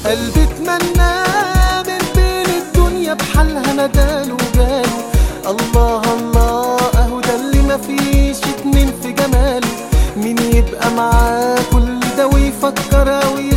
قلبي اتمنى من بين الدنيا بحالها نداله وجاله الله الله اهو ده اللي مفيش اتنين في جماله مين يبقى معاه كل ده ويفكر اوي